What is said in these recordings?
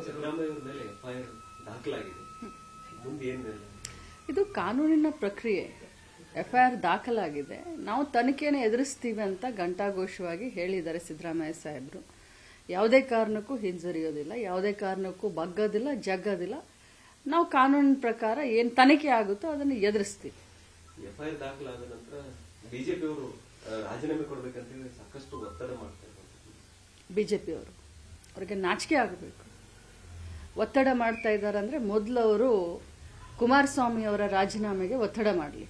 ಸಿದ್ದರಾಮಯ್ಯ ಅವ್ರ ಮೇಲೆ ಎಫ್ಐಆರ್ ದಾಖಲಾಗಿದೆ ಮುಂದೆ ಏನ್ ನಿರ್ಣಯ? ಇದು ಕಾನೂನಿನ ಪ್ರಕ್ರಿಯೆ ಎಫ್ ಐ ಆರ್ ದಾಖಲಾಗಿದೆ ನಾವು ತನಿಖೆಯನ್ನು ಎದುರಿಸ್ತೀವಿ ಅಂತ ಘಂಟಾಘೋಷವಾಗಿ ಹೇಳಿದ್ದಾರೆ ಸಿದ್ದರಾಮಯ್ಯ ಸಾಹೇಬರು ಯಾವುದೇ ಕಾರಣಕ್ಕೂ ಹಿಂಜರಿಯೋದಿಲ್ಲ ಯಾವುದೇ ಕಾರಣಕ್ಕೂ ಬಗ್ಗೋದಿಲ್ಲ ಜಗ್ಗೋದಿಲ್ಲ ನಾವು ಕಾನೂನಿನ ಪ್ರಕಾರ ಏನು ತನಿಖೆ ಆಗುತ್ತೋ ಅದನ್ನು ಎದುರಿಸ್ತೀವಿ ಎಫ್ಐಆರ್ ದಾಖಲಾದ ನಂತರ ಬಿಜೆಪಿ ಅವರು ರಾಜೀನಾಮೆ ಕೊಡ್ಬೇಕಂತ ಹೇಳಿ ಸಾಕಷ್ಟು ಒತ್ತಡ ಮಾಡ್ತಾ ಇದ್ದಾರೆ ಬಿಜೆಪಿಯವರು ಅವ್ರಿಗೆ ನಾಚಿಕೆ ಆಗಬೇಕು ಒತ್ತಡ ಮಾಡ್ತಾ ಇದ್ದಾರೆ ಅಂದರೆ ಮೊದಲು ಅವರು ಕುಮಾರಸ್ವಾಮಿ ಅವರ ರಾಜೀನಾಮೆಗೆ ಒತ್ತಡ ಮಾಡಲಿ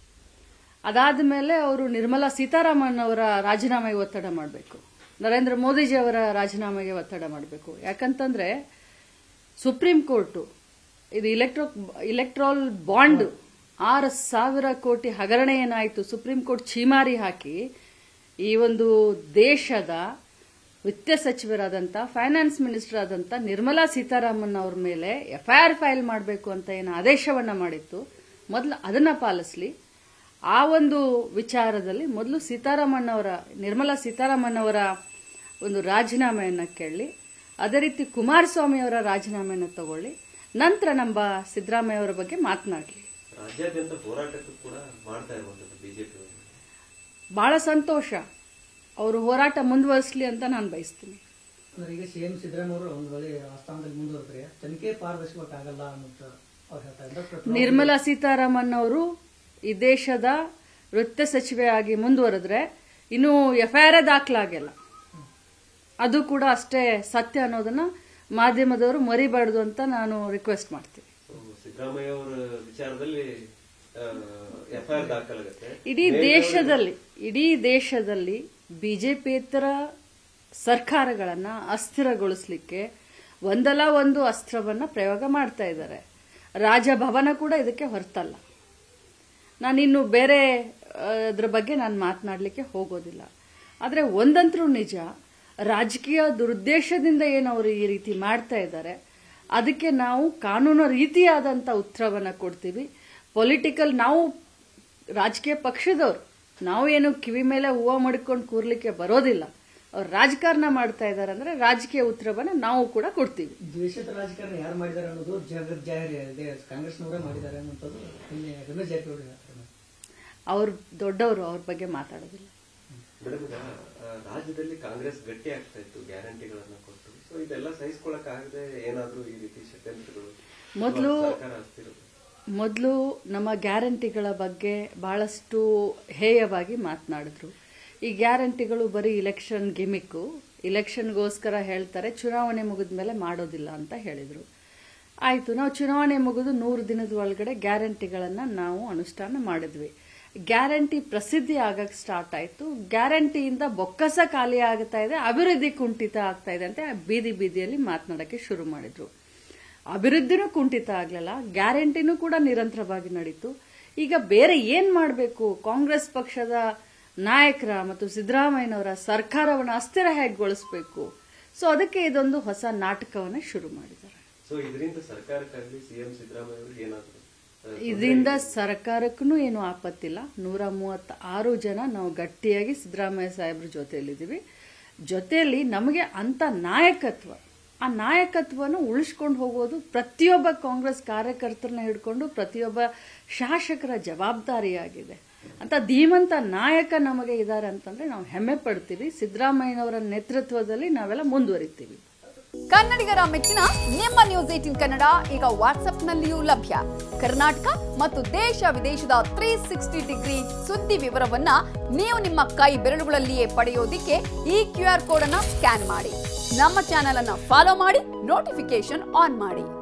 ಅದಾದ ಮೇಲೆ ಅವರು ನಿರ್ಮಲಾ ಸೀತಾರಾಮನ್ ಅವರ ರಾಜೀನಾಮೆಗೆ ಒತ್ತಡ ಮಾಡಬೇಕು ನರೇಂದ್ರ ಮೋದಿಜಿ ಅವರ ರಾಜೀನಾಮೆಗೆ ಒತ್ತಡ ಮಾಡಬೇಕು ಯಾಕಂತಂದ್ರೆ ಸುಪ್ರೀಂ ಕೋರ್ಟು ಇದು ಇಲೆಕ್ಟ್ರೋ ಇಲೆಕ್ಟ್ರಾಲ್ ಬಾಂಡ್ ಆರು ಸಾವಿರ ಕೋಟಿ ಹಗರಣ ಏನಾಯಿತು ಸುಪ್ರೀಂ ಕೋರ್ಟ್ ಛೀಮಾರಿ ಹಾಕಿ ಈ ಒಂದು ದೇಶದ ವಿತ್ತ ಸಚಿವರಾದಂಥ ಫೈನಾನ್ಸ್ ಮಿನಿಸ್ಟರ್ ಆದಂಥ ನಿರ್ಮಲಾ ಸೀತಾರಾಮನ್ ಅವ್ರ ಮೇಲೆ ಎಫ್ಐಆರ್ ಫೈಲ್ ಮಾಡಬೇಕು ಅಂತ ಏನು ಆದೇಶವನ್ನ ಮಾಡಿತ್ತು ಮೊದಲು ಅದನ್ನ ಪಾಲಿಸಲಿ ಆ ಒಂದು ವಿಚಾರದಲ್ಲಿ ಮೊದಲು ಸೀತಾರಾಮನ್ ಅವರ ನಿರ್ಮಲಾ ಸೀತಾರಾಮನ್ ಅವರ ಒಂದು ರಾಜೀನಾಮೆಯನ್ನು ಕೇಳಿ ಅದೇ ರೀತಿ ಕುಮಾರಸ್ವಾಮಿ ಅವರ ರಾಜೀನಾಮೆಯನ್ನು ತಗೊಳ್ಳಿ ನಂತರ ನಮ್ಮ ಸಿದ್ದರಾಮಯ್ಯ ಅವರ ಬಗ್ಗೆ ಮಾತನಾಡಲಿ ರಾಜ್ಯಾದ್ಯಂತ ಹೋರಾಟಕ್ಕೂ ಕೂಡ ಮಾಡ್ತಾ ಇರುವಂತದ್ದು ಬಿಜೆಪಿ ಅವರು ಬಹಳ ಸಂತೋಷ ಅವರು ಹೋರಾಟ ಮುಂದುವರಿಸಲಿ ಅಂತ ನಾನು ಬಯಸ್ತೀನಿ ಅಂದ್ರೆ ಈಗ ಸಿಎಂ ಸಿದ್ದರಾಮಯ್ಯ ಅವರು ಒಂದು ವೇಳೆ ಆ ಸ್ಥಾನದಲ್ಲಿ ಮುಂದುವರೆದ್ರೆ ತನಿಖೆ ಪಾರದರ್ಶಕವಾಗಲ್ಲ ಅನ್ನೋದು ಅವ್ರು ಹೇಳ್ತಾ ಇದ್ದಾರೆ ಡಾಕ್ಟರ್ ನಿರ್ಮಲಾ ಸೀತಾರಾಮನ್ ಅವರು ಈ ದೇಶದ ವೃತ್ತ ಸಚಿವೆಯಾಗಿ ಮುಂದುವರೆದ್ರೆ ಇನ್ನು ಎಫ್ಐಆರ್ ದಾಖಲಾಗಿಲ್ಲ ಅದು ಕೂಡ ಅಷ್ಟೇ ಸತ್ಯ ಅನ್ನೋದನ್ನ ಮಾಧ್ಯಮದವರು ಮರಿಬಾರ್ದು ಅಂತ ನಾನು ರಿಕ್ವೆಸ್ಟ್ ಮಾಡ್ತೀನಿ ಸೊ ಸಿದ್ದರಾಮಯ್ಯ ಅವರ ವಿಚಾರದಲ್ಲಿ ಎಫ್ಐಆರ್ ದಾಖಲಾಗುತ್ತೆ ಇಡೀ ದೇಶದಲ್ಲಿ ಇಡೀ ದೇಶದಲ್ಲಿ ಬಿಜೆಪಿಯೇತರ ಸರ್ಕಾರಗಳನ್ನ ಅಸ್ಥಿರಗೊಳಿಸಲಿಕ್ಕೆ ಒಂದಲ್ಲ ಒಂದು ಅಸ್ತ್ರವನ್ನ ಪ್ರಯೋಗ ಮಾಡ್ತಾ ಇದ್ದಾರೆ ರಾಜಭವನ ಕೂಡ ಇದಕ್ಕೆ ಹೊರತಲ್ಲ ನಾನಿನ್ನು ಬೇರೆ ಆ, ಅದ್ರ ಬಗ್ಗೆ ನಾನು ಮಾತನಾಡಲಿಕ್ಕೆ ಹೋಗೋದಿಲ್ಲ ಆದರೆ ಒಂದಂತರೂ ನಿಜ ರಾಜಕೀಯ ದುರುದ್ದೇಶದಿಂದ ಏನು ಅವರು ಈ ರೀತಿ ಮಾಡ್ತಾ ಇದ್ದಾರೆ ಅದಕ್ಕೆ ನಾವು ಕಾನೂನು ರೀತಿಯಾದಂಥ ಉತ್ತರವನ್ನು ಕೊಡ್ತೀವಿ ಪೊಲಿಟಿಕಲ್ ನಾವು ರಾಜಕೀಯ ಪಕ್ಷದವ್ರು ನಾವು ಏನು ಕಿವಿ ಮೇಲೆ ಹೂವು ಮಡ್ಕೊಂಡು ಕೂರ್ಲಿಕ್ಕೆ ಬರೋದಿಲ್ಲ ಅವ್ರು ರಾಜಕಾರಣ ಮಾಡ್ತಾ ಇದ್ದಾರೆ ಅಂದ್ರೆ ರಾಜಕೀಯ ಉತ್ತರವನ್ನು ನಾವು ಕೂಡ ಕೊಡ್ತೀವಿ ದ್ವೇಷದ ರಾಜಕಾರಣ ಯಾರು ಮಾಡಿದ್ದಾರೆ ಅನ್ನೋದು ಜಗತ್ ಜಾಹೀರ್ ಇದೆ ಕಾಂಗ್ರೆಸ್ನವರೇ ಮಾಡಿದ್ದಾರೆ ಅನ್ನೋಂಥದ್ದು ಇಲ್ಲಿ ರಮೇಶ್ ಜಾರಕಿಹೊಳಿ ಹೇಳ್ತಾರೆ ಅವ್ರು ದೊಡ್ಡವರು ಅವ್ರ ಬಗ್ಗೆ ಮಾತಾಡೋದಿಲ್ಲ ಮೇಡಮ್ ಈಗ ಆ, ರಾಜ್ಯದಲ್ಲಿ ಕಾಂಗ್ರೆಸ್ ಗಟ್ಟಿ ಆಗ್ತಾ ಇತ್ತು ಗ್ಯಾರಂಟಿಗಳನ್ನ ಕೊಟ್ಟು ಸೊ ಇದೆಲ್ಲ ಸಹಿಸ್ಕೊಳಕ್ ಆಗದೆ ಏನಾದ್ರೂ ಈ ರೀತಿ ಷಡ್ಯಂತ್ರಗಳು ಮೊದ್ಲು- ಅಥವಾ ಸರ್ಕಾರ ಅಸ್ಥಿರ ಮೊದಲು ನಮ್ಮ ಗ್ಯಾರಂಟಿಗಳ ಬಗ್ಗೆ ಬಹಳಷ್ಟು ಹೇಯವಾಗಿ ಮಾತನಾಡಿದ್ರು ಈ ಗ್ಯಾರಂಟಿಗಳು ಬರೀ ಇಲೆಕ್ಷನ್ ಗಿಮಿಕ್ಕು ಇಲೆಕ್ಷನ್ಗೋಸ್ಕರ ಹೇಳ್ತಾರೆ ಚುನಾವಣೆ ಮುಗಿದ ಮೇಲೆ ಮಾಡೋದಿಲ್ಲ ಅಂತ ಹೇಳಿದರು ಆಯಿತು ನಾವು ಚುನಾವಣೆ ಮುಗಿದು ನೂರು ದಿನದ ಒಳಗಡೆ ಗ್ಯಾರಂಟಿಗಳನ್ನು ನಾವು ಅನುಷ್ಠಾನ ಮಾಡಿದ್ವಿ ಗ್ಯಾರಂಟಿ ಪ್ರಸಿದ್ಧಿ ಆಗಕ್ಕೆ ಸ್ಟಾರ್ಟ್ ಆಯಿತು ಗ್ಯಾರಂಟಿಯಿಂದ ಬೊಕ್ಕಸ ಖಾಲಿ ಆಗ್ತಾ ಇದೆ ಅಭಿವೃದ್ಧಿ ಕುಂಠಿತ ಆಗ್ತಾ ಇದೆ ಅಂತ ಬೀದಿ ಬೀದಿಯಲ್ಲಿ ಮಾತನಾಡೋಕ್ಕೆ ಶುರು ಮಾಡಿದ್ರು ಅಭಿವೃದ್ಧಿನೂ ಕುಂಠಿತ ಆಗಲಿಲ್ಲ ಗ್ಯಾರಂಟಿನೂ ಕೂಡ ನಿರಂತರವಾಗಿ ನಡೀತು ಈಗ ಬೇರೆ ಏನ್ ಮಾಡಬೇಕು ಕಾಂಗ್ರೆಸ್ ಪಕ್ಷದ ನಾಯಕರ ಮತ್ತು ಸಿದ್ದರಾಮಯ್ಯನವರ ಸರ್ಕಾರವನ್ನು ಅಸ್ಥಿರ ಹೇಗೊಳಿಸಬೇಕು ಸೊ ಅದಕ್ಕೆ ಇದೊಂದು ಹೊಸ ನಾಟಕವನ್ನ ಶುರು ಮಾಡಿದ್ದಾರೆ ಸೊ ಇದರಿಂದ ಸರ್ಕಾರಕ್ಕಾಗ್ಲಿ ಸಿಎಂ ಸಿದ್ದರಾಮಯ್ಯ ಅವರಿಗೆ ಏನಾದ್ರು ಆ, ಇದರಿಂದ ಸರ್ಕಾರಕ್ಕೂ ಏನು ಆಪತ್ತಿಲ್ಲ ನೂರ ಮೂವತ್ತ ಆರು ಜನ ನಾವು ಗಟ್ಟಿಯಾಗಿ ಸಿದ್ದರಾಮಯ್ಯ ಸಾಹೇಬ್ರ ಜೊತೆಯಲ್ಲಿದ್ದೀವಿ ಜೊತೆಯಲ್ಲಿ ನಮಗೆ ಅಂತ ನಾಯಕತ್ವ ಆ ನಾಯಕತ್ವನ ಉಳಿಸ್ಕೊಂಡು ಹೋಗೋದು ಪ್ರತಿಯೊಬ್ಬ ಕಾಂಗ್ರೆಸ್ ಕಾರ್ಯಕರ್ತರನ್ನ ಹಿಡ್ಕೊಂಡು ಪ್ರತಿಯೊಬ್ಬ ಶಾಸಕರ ಜವಾಬ್ದಾರಿಯಾಗಿದೆ ಅಂತ ಧೀಮಂತ ನಾಯಕ ನಮಗೆ ಇದ್ದಾರೆ ಅಂತಂದ್ರೆ ನಾವು ಹೆಮ್ಮೆ ಪಡ್ತೀವಿ ಸಿದ್ದರಾಮಯ್ಯನವರ ನೇತೃತ್ವದಲ್ಲಿ ನಾವೆಲ್ಲ ಮುಂದುವರಿತೀವಿ ಕನ್ನಡಿಗರ ಮೆಚ್ಚಿನ ನಿಮ್ಮ ನ್ಯೂಸ್ ಏಟಿನ್ ಕನ್ನಡ ಈಗ ವಾಟ್ಸ್ಆಪ್ನಲ್ಲಿಯೂ ಲಭ್ಯ ಕರ್ನಾಟಕ ಮತ್ತು ದೇಶ ವಿದೇಶದ ತ್ರೀ ಸಿಕ್ಸ್ಟಿ ಡಿಗ್ರಿ ಸುದ್ದಿ ವಿವರವನ್ನ ನೀವು ನಿಮ್ಮ ಕೈ ಬೆರಳುಗಳಲ್ಲಿಯೇ ಪಡೆಯೋದಿಕ್ಕೆ ಈ ಕ್ಯೂ ಆರ್ ಕೋಡ್ ಅನ್ನ ಸ್ಕ್ಯಾನ್ ಮಾಡಿ ನಮ್ಮ ಚಾನೆಲ್ ಅನ್ನ ಫಾಲೋ ಮಾಡಿ ನೋಟಿಫಿಕೇಶನ್ ಆನ್ ಮಾಡಿ